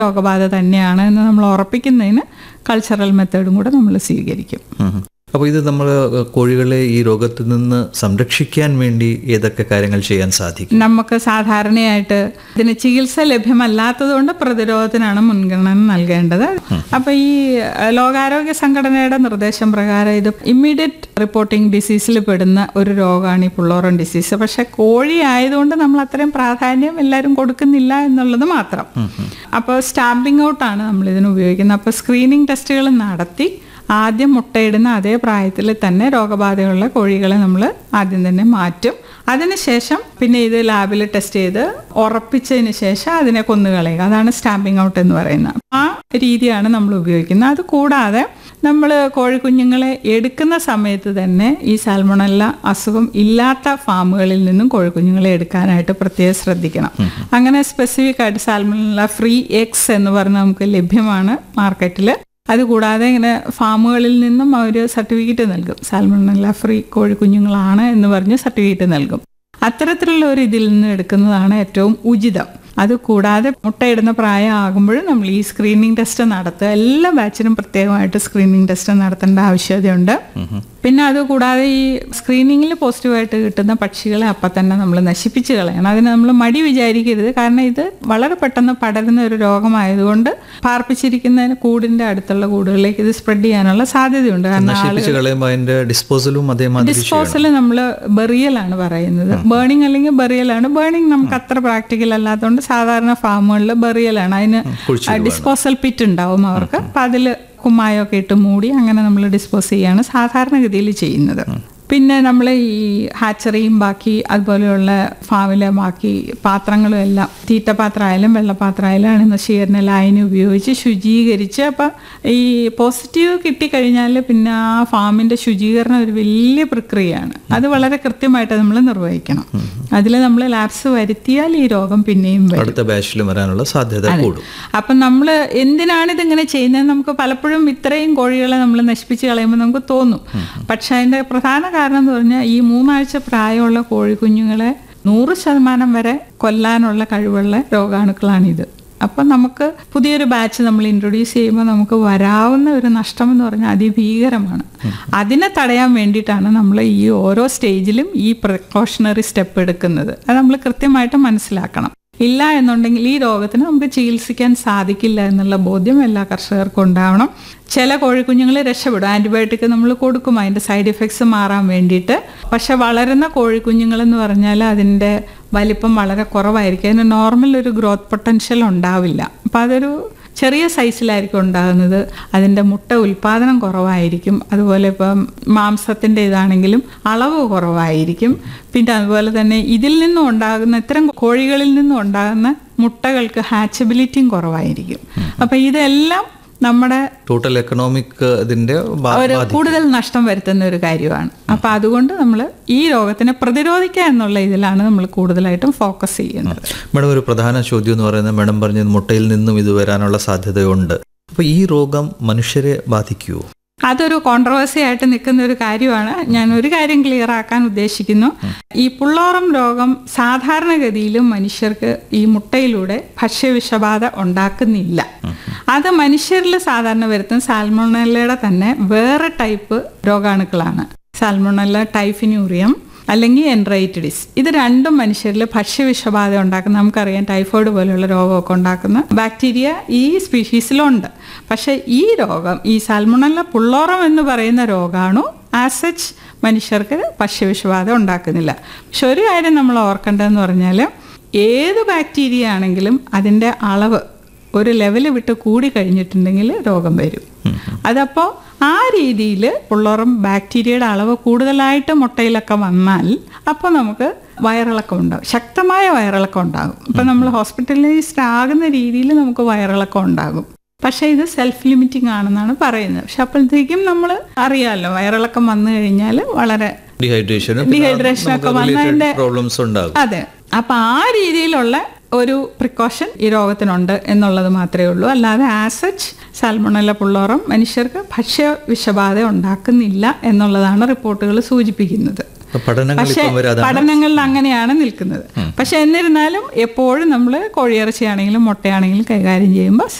രോഗബാധ തന്നെയാണ് എന്ന് നമ്മൾ ഉറപ്പിക്കുന്നതിന് കൾച്ചറൽ മെത്തേഡും കൂടെ നമ്മൾ സ്വീകരിക്കും അപ്പോൾ ഇത് നമ്മൾ കോഴികളെ ഈ രോഗത്തിൽ നിന്ന് സംരക്ഷിക്കാൻ വേണ്ടി ഏതൊക്കെ കാര്യങ്ങൾ ചെയ്യാൻ സാധിക്കും നമുക്ക് സാധാരണയായിട്ട് ഇതിന് ചികിത്സ ലഭ്യമല്ലാത്തതുകൊണ്ട് പ്രതിരോധത്തിനാണ് മുൻഗണന നൽകേണ്ടത് അപ്പൊ ഈ അഹ്, ലോകാരോഗ്യ സംഘടനയുടെ നിർദ്ദേശം പ്രകാരം ഇത് ഇമ്മീഡിയറ്റ് റിപ്പോർട്ടിംഗ് ഡിസീസിൽ പെടുന്ന ഒരു രോഗമാണ് ഈ പുള്ളോറൻ ഡിസീസ് പക്ഷെ കോഴി ആയതുകൊണ്ട് നമ്മൾ അത്രയും പ്രാധാന്യം എല്ലാവരും കൊടുക്കുന്നില്ല എന്നുള്ളത് മാത്രം അപ്പോൾ സ്റ്റാമ്പിംഗ് ഔട്ടാണ് നമ്മൾ ഇതിന് ഉപയോഗിക്കുന്നത് അപ്പോൾ സ്ക്രീനിങ് ടെസ്റ്റുകൾ നടത്തി ആദ്യം മുട്ടയിടുന്ന അതേ പ്രായത്തിൽ തന്നെ രോഗബാധയുള്ള കോഴികളെ നമ്മൾ ആദ്യം തന്നെ മാറ്റും അതിനുശേഷം പിന്നെ ഇത് ലാബിൽ ടെസ്റ്റ് ചെയ്ത് ഉറപ്പിച്ചതിന് ശേഷം അതിനെ കൊന്നുകളയുക അതാണ് സ്റ്റാമ്പിംഗ് ഔട്ട് എന്ന് പറയുന്നത് ആ രീതിയാണ് നമ്മൾ ഉപയോഗിക്കുന്നത് അത് കൂടാതെ നമ്മൾ കോഴിക്കുഞ്ഞുങ്ങളെ എടുക്കുന്ന സമയത്ത് തന്നെ ഈ സാൽമണല്ല അസുഖം ഇല്ലാത്ത ഫാമുകളിൽ നിന്നും കോഴിക്കുഞ്ഞുങ്ങളെ എടുക്കാനായിട്ട് പ്രത്യേകം ശ്രദ്ധിക്കണം അങ്ങനെ സ്പെസിഫിക് ആയിട്ട് സാൽമണല്ല ഫ്രീ എക്സ് എന്ന് പറഞ്ഞ് നമുക്ക് ലഭ്യമാണ് മാർക്കറ്റിൽ അതുകൂടാതെ ഇങ്ങനെ ഫാമുകളിൽ നിന്നും അവർ സർട്ടിഫിക്കറ്റ് നൽകും സാൽമണല്ല ഫ്രീ കോഴിക്കുഞ്ഞുങ്ങളാണ് എന്ന് പറഞ്ഞ് സർട്ടിഫിക്കറ്റ് നൽകും അത്തരത്തിലുള്ള ഒരു ഇതിൽ നിന്ന് എടുക്കുന്നതാണ് ഏറ്റവും ഉചിതം അത് കൂടാതെ മുട്ടയിടുന്ന പ്രായമാകുമ്പോഴും നമ്മൾ ഈ സ്ക്രീനിങ് ടെസ്റ്റ് നടത്തുക എല്ലാ ബാച്ചിനും പ്രത്യേകമായിട്ട് സ്ക്രീനിങ് ടെസ്റ്റ് നടത്തേണ്ട ആവശ്യകതയുണ്ട് പിന്നെ അത് കൂടാതെ ഈ സ്ക്രീനിങ്ങിൽ പോസിറ്റീവായിട്ട് കിട്ടുന്ന പക്ഷികളെ അപ്പം തന്നെ നമ്മൾ നശിപ്പിച്ച് കളയണം അതിന് നമ്മൾ മടി വിചാരിക്കരുത് കാരണം ഇത് വളരെ പെട്ടെന്ന് പടരുന്ന ഒരു രോഗമായതുകൊണ്ട് പാർപ്പിച്ചിരിക്കുന്നതിന് കൂടിന്റെ അടുത്തുള്ള കൂടുകളിലേക്ക് ഇത് സ്പ്രെഡ് ചെയ്യാനുള്ള സാധ്യതയുണ്ട് കാരണം നശിപ്പിച്ച് കളയുമ്പോൾ അതിന്റെ ഡിസ്പോസലും അതേമാതിരി ഡിസ്പോസൽ നമ്മൾ ബെറിയലാണ് പറയുന്നത് ബേണിംഗ് അല്ലെങ്കിൽ ബെറിയലാണ് ബേണിംഗ് നമുക്ക് അത്ര പ്രാക്ടിക്കൽ അല്ലാത്തതുകൊണ്ട് സാധാരണ ഫാമുകളിൽ ബെറിയലാണ് അതിന് ഡിസ്പോസൽ പിറ്റ് ഉണ്ടാവും അവർക്ക് അപ്പം അതിൽ കുമ്മായൊക്കെ ഇട്ട് മൂടി അങ്ങനെ നമ്മൾ ഡിസ്പോസ് ചെയ്യാണ് സാധാരണഗതിയിൽ ചെയ്യുന്നത് പിന്നെ നമ്മൾ ഈ ഹാച്ചറിയും ബാക്കി അതുപോലെയുള്ള ഫാമിലെ ബാക്കി പാത്രങ്ങളും എല്ലാം തീറ്റപാത്രമായാലും വെള്ളപാത്രമായാലും നശീകരണ ലൈന് ഉപയോഗിച്ച് ശുചീകരിച്ച് അപ്പം ഈ പോസിറ്റീവ് കിട്ടിക്കഴിഞ്ഞാൽ പിന്നെ ആ ഫാമിൻ്റെ ശുചീകരണം ഒരു വലിയ പ്രക്രിയയാണ് അത് വളരെ കൃത്യമായിട്ട് നമ്മൾ നിർവഹിക്കണം അതിൽ നമ്മൾ ലാബ്സ് വരുത്തിയാൽ ഈ രോഗം പിന്നെയും വരും അടുത്ത ബാച്ചിലും വരാനുള്ള സാധ്യത കൂടും അപ്പം നമ്മൾ എന്തിനാണ് ഇതിങ്ങനെ ചെയ്യുന്നത് നമുക്ക് പലപ്പോഴും ഇത്രയും കോഴികളെ നമ്മൾ നശിപ്പിച്ച് കളയുമ്പോൾ നമുക്ക് തോന്നും പക്ഷെ അതിൻ്റെ പ്രധാന കാരണം എന്ന് പറഞ്ഞാൽ ഈ മൂന്നാഴ്ച പ്രായമുള്ള കോഴിക്കുഞ്ഞുങ്ങളെ നൂറ് ശതമാനം വരെ കൊല്ലാനുള്ള കഴിവുള്ള രോഗാണുക്കളാണിത് അപ്പം നമുക്ക് പുതിയൊരു ബാച്ച് നമ്മൾ ഇൻട്രൊഡ്യൂസ് ചെയ്യുമ്പോൾ നമുക്ക് വരാവുന്ന ഒരു നഷ്ടം എന്ന് പറഞ്ഞാൽ അതിഭീകരമാണ് അതിനെ തടയാൻ വേണ്ടിയിട്ടാണ് നമ്മൾ ഈ ഓരോ സ്റ്റേജിലും ഈ പ്രിക്കോഷണറി സ്റ്റെപ്പ് എടുക്കുന്നത് അത് നമ്മൾ കൃത്യമായിട്ട് മനസ്സിലാക്കണം ഇല്ല എന്നുണ്ടെങ്കിൽ ഈ രോഗത്തിന് നമുക്ക് ചികിത്സിക്കാൻ സാധിക്കില്ല എന്നുള്ള ബോധ്യം എല്ലാ കർഷകർക്കും ഉണ്ടാവണം ചില കോഴിക്കുഞ്ഞുങ്ങൾ രക്ഷപ്പെടും ആൻറ്റിബയോട്ടിക് നമ്മൾ കൊടുക്കും അതിൻ്റെ സൈഡ് ഇഫക്ട്സ് മാറാൻ വേണ്ടിയിട്ട് പക്ഷെ വളരുന്ന കോഴിക്കുഞ്ഞുങ്ങൾ എന്ന് പറഞ്ഞാൽ അതിൻ്റെ വലിപ്പം വളരെ കുറവായിരിക്കും അതിന് നോർമൽ ഒരു ഗ്രോത്ത് പൊട്ടൻഷ്യൽ ഉണ്ടാവില്ല അപ്പം അതൊരു ചെറിയ സൈസിലായിരിക്കും ഉണ്ടാകുന്നത് അതിൻ്റെ മുട്ട ഉൽപാദനം കുറവായിരിക്കും അതുപോലെ ഇപ്പം മാംസത്തിൻ്റെ ഇതാണെങ്കിലും അളവ് കുറവായിരിക്കും പിന്നെ അതുപോലെ തന്നെ ഇതിൽ നിന്നും ഉണ്ടാകുന്ന ഇത്തരം കോഴികളിൽ നിന്നും ഉണ്ടാകുന്ന മുട്ടകൾക്ക് ഹാച്ചബിലിറ്റിയും കുറവായിരിക്കും അപ്പം ഇതെല്ലാം നമ്മുടെ ടോട്ടൽ എക്കണോമിക് ഇതിന്റെ ബാ- ഒരു കൂടുതൽ നഷ്ടം വരുത്തുന്ന ഒരു കാര്യമാണ് അപ്പൊ അതുകൊണ്ട് നമ്മൾ ഈ രോഗത്തിനെ പ്രതിരോധിക്കുക എന്നുള്ള ഇതിലാണ് നമ്മൾ കൂടുതലായിട്ടും ഫോക്കസ് ചെയ്യുന്നത് മാഡം ഒരു പ്രധാന ചോദ്യം എന്ന് പറയുന്നത് മാഡം പറഞ്ഞത് മുട്ടയിൽ നിന്നും ഇത് വരാനുള്ള സാധ്യതയുണ്ട് അപ്പൊ ഈ രോഗം മനുഷ്യരെ ബാധിക്കുമോ അതൊരു കോൺട്രവേഴ്സി ആയിട്ട് നിൽക്കുന്ന ഒരു കാര്യമാണ് ഞാൻ ഒരു കാര്യം ക്ലിയർ ആക്കാൻ ഉദ്ദേശിക്കുന്നു ഈ പുള്ളോറം രോഗം സാധാരണഗതിയിലും മനുഷ്യർക്ക് ഈ മുട്ടയിലൂടെ ഭക്ഷ്യവിഷബാധ ഉണ്ടാക്കുന്നില്ല അത് മനുഷ്യരിൽ സാധാരണ വരുത്തുന്ന സാൽമോണല്ലയുടെ തന്നെ വേറെ ടൈപ്പ് രോഗാണുക്കളാണ് സാൽമോണല്ല ടൈഫിന്യൂറിയം അല്ലെങ്കിൽ എൻറൈറ്റിഡിസ് ഇത് രണ്ടും മനുഷ്യരിൽ ഭക്ഷ്യവിഷബാധ ഉണ്ടാക്കുന്ന നമുക്കറിയാം ടൈഫോയിഡ് പോലെയുള്ള രോഗമൊക്കെ ഉണ്ടാക്കുന്ന ബാക്ടീരിയ ഈ സ്പീഷീസിലുണ്ട് പക്ഷേ ഈ രോഗം ഈ സാൽമണല്ല പുള്ളോറം എന്ന് പറയുന്ന രോഗാണു ആസച്ച് മനുഷ്യർക്ക് ഭക്ഷ്യവിഷബാധ ഉണ്ടാക്കുന്നില്ല പക്ഷെ ഒരു കാര്യം നമ്മൾ ഓർക്കേണ്ടതെന്ന് പറഞ്ഞാൽ ഏത് ബാക്ടീരിയ ആണെങ്കിലും അതിൻ്റെ അളവ് ഒരു ലെവൽ വിട്ട് കൂടി കഴിഞ്ഞിട്ടുണ്ടെങ്കിൽ രോഗം വരും അതപ്പോൾ ആ രീതിയിൽ പുള്ളോറും ബാക്ടീരിയയുടെ അളവ് കൂടുതലായിട്ട് മുട്ടയിലൊക്കെ വന്നാൽ അപ്പോൾ നമുക്ക് വയറിളക്കം ഉണ്ടാകും ശക്തമായ വയറിളക്കം ഉണ്ടാകും ഇപ്പം നമ്മൾ ഹോസ്പിറ്റലൈസ്ഡ് ആകുന്ന രീതിയിൽ നമുക്ക് വയറിളക്കം ഉണ്ടാകും പക്ഷേ ഇത് സെൽഫ് ലിമിറ്റിംഗ് ആണെന്നാണ് പറയുന്നത് പക്ഷെ അപ്പോഴത്തേക്കും നമ്മൾ അറിയാമല്ലോ വയറിളക്കം വന്നു കഴിഞ്ഞാൽ വളരെ ഡീഹൈഡ്രേഷനും Dehydration ഒക്കെ വന്നതിന്റെ- പ്രോബ്ലംസ് ഉണ്ടാകും അതെ അപ്പൊ ആ രീതിയിലുള്ള ഒരു പ്രിക്കോഷൻ ഈ രോഗത്തിനുണ്ട് എന്നുള്ളത് മാത്രമേ ഉള്ളൂ അല്ലാതെ ആസച്ച് സാൽമണല്ല പുള്ളോറം മനുഷ്യർക്ക് ഭക്ഷ്യ വിഷബാധ ഉണ്ടാക്കുന്നില്ല എന്നുള്ളതാണ് റിപ്പോർട്ടുകൾ സൂചിപ്പിക്കുന്നത് പഠനങ്ങൾ പക്ഷെ ഇപ്പം വരെ അതാണ് പഠനങ്ങളിൽ അങ്ങനെയാണ് നിൽക്കുന്നത് പക്ഷെ എന്നിരുന്നാലും എപ്പോഴും നമ്മൾ കോഴിയിറച്ചിയാണെങ്കിലും മുട്ടയാണെങ്കിലും കൈകാര്യം ചെയ്യുമ്പോൾ